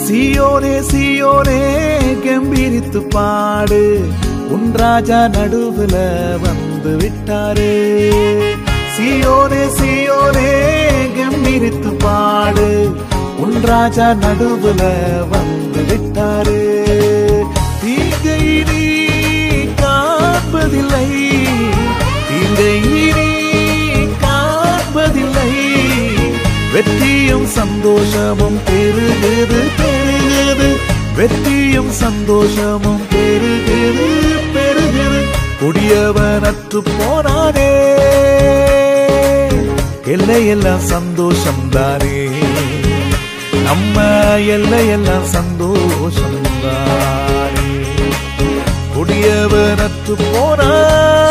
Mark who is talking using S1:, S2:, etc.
S1: சியோனே சியோனே கம்பீரித்து பாடு உன் ராஜா நடுவுல வந்து விட்டாரு சியோனே சியோனே கம்பீரித்து பாடு உன் ராஜா நடுவுல வந்து விட்டாரு தீங்கை நீ காண்பதில்லை தீங்கை நீ காண்பதில்லை வெற்றியும் சந்தோஷமும் பெருகுது பெருகுது வெற்றியும் சந்தோஷமும் பெருகுது பெருகுது கொடியவனற்று போனானே எல்லையெல்லாம் சந்தோஷம் தானே நம்ம எல்லையெல்லாம் சந்தோஷம் தானே கொடியவனற்று போனானே